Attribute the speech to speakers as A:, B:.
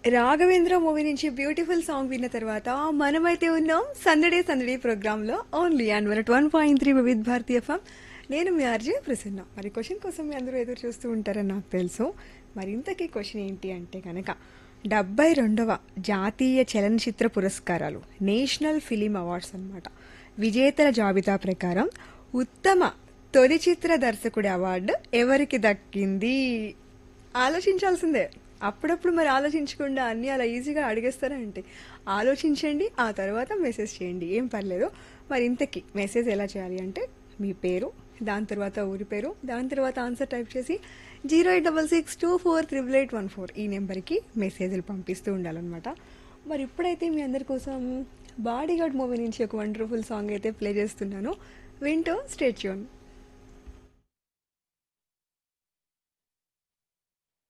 A: Raghavendra movie నుంచి beautiful song విన్న తర్వాత మనమైతే ఉన్నాం సందడే సందడి ప్రోగ్రాంలో only and one one point three Vividh Bharati FM నేను మీ ఆర్జే ప్రసన్న మరి క్వశ్చన్ కోసం మీ అందరూ ఎదురు చూస్తూ ఉంటారని నాకు తెలుసు మరి ఇంతకీ క్వశ్చన్ ఏంటి అంటే కనుక డెబ్బై రెండవ జాతీయ చలనచిత్ర పురస్కారాలు నేషనల్ ఫిలిం అవార్డ్స్ అన్నమాట విజేతల జాబితా ప్రకారం ఉత్తమ తొలి చిత్ర దర్శకుడి అవార్డు ఎవరికి దక్కింది ఆలోచించాల్సిందే అప్పుడప్పుడు మరి ఆలోచించకుండా అన్నీ అలా ఈజీగా అడిగేస్తారంటే ఆలోచించండి ఆ తర్వాత మెసేజ్ చేయండి ఏం పర్లేదు మరి ఇంతకీ మెసేజ్ ఎలా చేయాలి అంటే మీ పేరు దాని తర్వాత ఊరి పేరు దాని తర్వాత ఆన్సర్ టైప్ చేసి zero eight double six two four triple eight one four ఈ నెంబర్కి మెసేజ్లు పంపిస్తూ ఉండాలన్నమాట మరి ఇప్పుడైతే మీ అందరి కోసం బాడీగార్డ్ మూవీ నుంచి ఒక వండర్ఫుల్ సాంగ్ అయితే ప్లే చేస్తున్నాను వింటూ స్టేట్యూన్